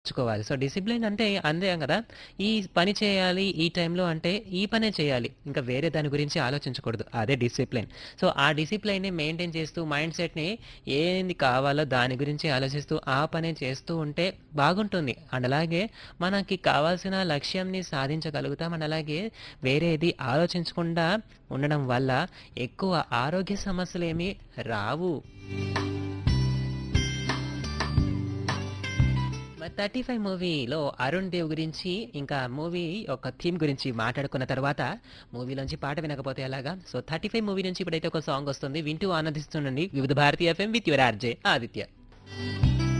నేర్చుకోవాలి. So, discipline అంటే అంతే కదా! ఈ పని చేయాలి, ఈ టైంలో అంటే ఈ పనే చేయాలి. ఇంకా వేరే దాని గురించి ఆలోచించకూడదు. అదే డిసిప్లిన్. సో, ఆ డిసిప్లిన్‌ని మెయింటైన్ చేస్తూ మైండ్ సెట్‌ని ఏంది కావాలో దాని గురించి ఆలోచిస్తూ ఆ పనే చేస్తూ ఉంటే బాగుంటుంది. అండ్ అలాగే మనకి కావాల్సిన లక్ష్యంని సాధించగలుగుతాం. అండ్ అలాగే వేరేది ఆలోచించకుండా ఉండడం వల్ల ఎక్కువ ఆరోగ్య సమస్యలేమీ రావు. మరి 35 మూవీలో అరుణ్ దేవ్ గురించి, ఇంకా మూవీ యొక్క థీమ్ గురించి మాట్లాడుకున్న తర్వాత మూవీలోంచి పాట వినకపోతే ఎలాగా? సో, 35 మూవీ నుంచి ఇప్పుడైతే ఒక సాంగ్ వస్తుంది. వింటూ ఆనందిస్తుండండి. Vividh Bharati FM with your RJ Aditya.